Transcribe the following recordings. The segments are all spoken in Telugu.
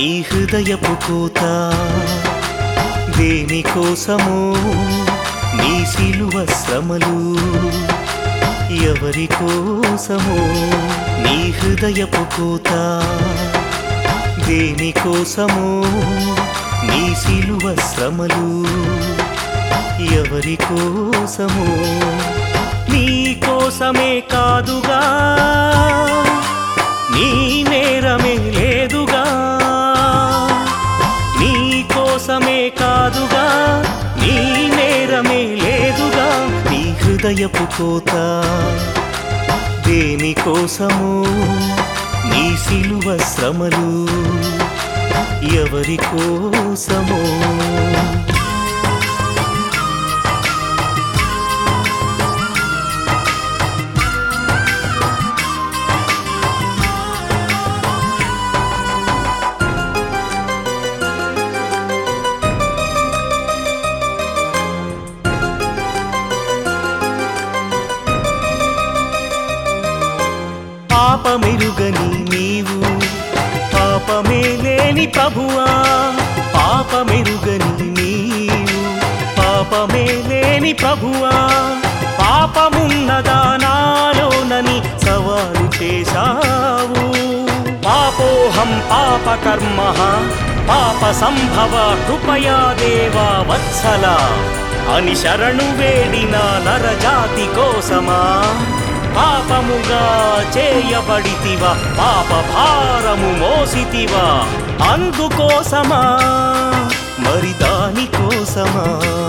నీ హృదయపు కోత దేనికోసమో నీ సిలువ శ్రమలు ఎవరి కోసమో నీ హృదయపు కోత దేనికోసమో నీ సిలువ శ్రమలు ఎవరి కోసమో నీ కోసమే కాదుగా నీ నేరమే లేదుగా నీ కోసమే కాదుగా నీ నేరమే లేదుగా నీ హృదయపు కోత దేనికోసమో నీ సిలువ శ్రమలు ఎవరి కోసమో పాపమెరుగని నీవు పాపమే లేని ప్రభువా పాపమెరుగని నీవు పాపమే లేని ప్రభువా పాపమున్నదా నాలోనని సవాలు చేశావు పాపోహం పాపకర్మ పాప సంభవ కృపయా దేవా వత్సల అని శరణు వేడిన నరజాతి కోసమా పాపముగా చేయబడితివా పాప భారము మోసితివా అందుకోసమా మరి దాని కోసమా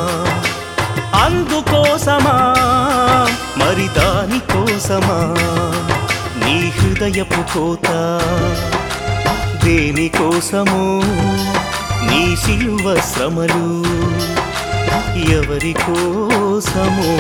అందుకోసమా మరి దాని కోసమా నీ హృదయపు కోత దేనికోసమో నీ సిలువ శ్రమలు ఎవరి కోసమో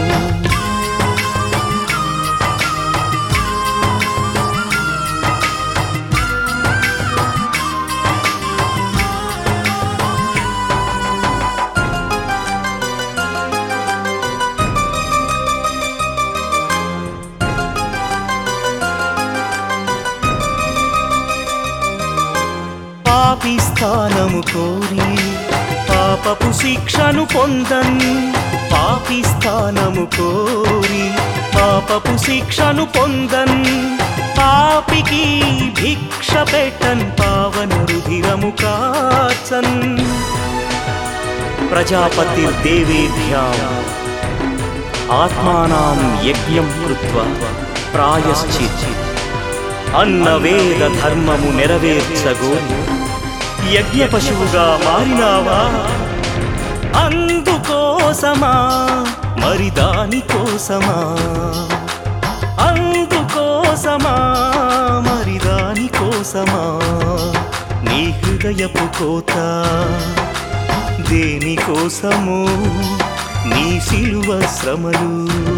పాపి స్థానము కోరి పాపపు శిక్షను పొందన్ పాపి స్థానము కోరి పాపపు శిక్షను పొందన్ పాపికి భిక్ష పెట్టన్ పావన రుధిరము కాచన్ ప్రజాపతిర్దేవేభ్యాం ఆత్మానాం యజ్ఞం కృత్వ ప్రాయశ్చిత్ అన్న వేద ధర్మము నెరవేర్చగోరి యజ్ఞ పశువుగా మారినావా అందుకోసమా మరి దాని కోసమా అందుకోసమా మరి దాని కోసమా నీ హృదయపు కోత దేనికోసమో నీ సిలువ శ్రమలు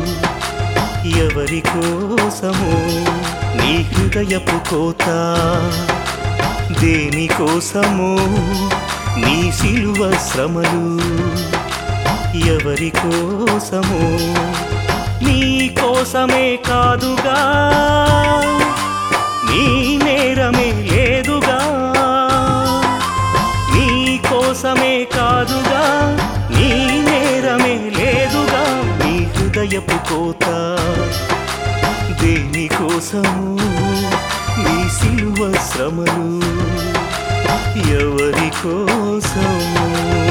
ఎవరి కోసమో నీ హృదయపు కోత దేనికోసమో నీ సిలువ శ్రమలు ఎవరి కోసమో నీ కోసమే కాదుగా నీ నేరమే లేదుగా నీ కోసమే కాదుగా నీ నేరమే లేదుగా నీ హృదయపు కోత దేనికోసము నీ సిలువ శ్రమలు ఎవరి కోసము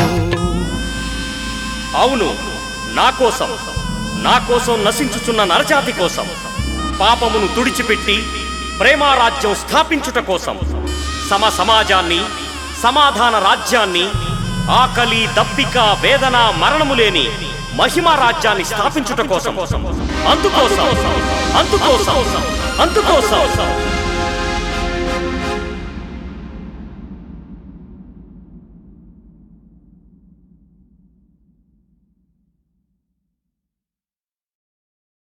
అవును నా కోసం నా కోసం నశించుచున్న నరజాతి కోసం పాపమును తుడిచిపెట్టి ప్రేమారాజ్యం స్థాపించుట కోసం సమ సమాజాన్ని సమాధాన రాజ్యాన్ని ఆకలి దప్పిక వేదన మరణము లేని మహిమా రాజ్యాన్ని స్థాపించుట కోసం అందుకోసం అందుకోసం అందుకోసం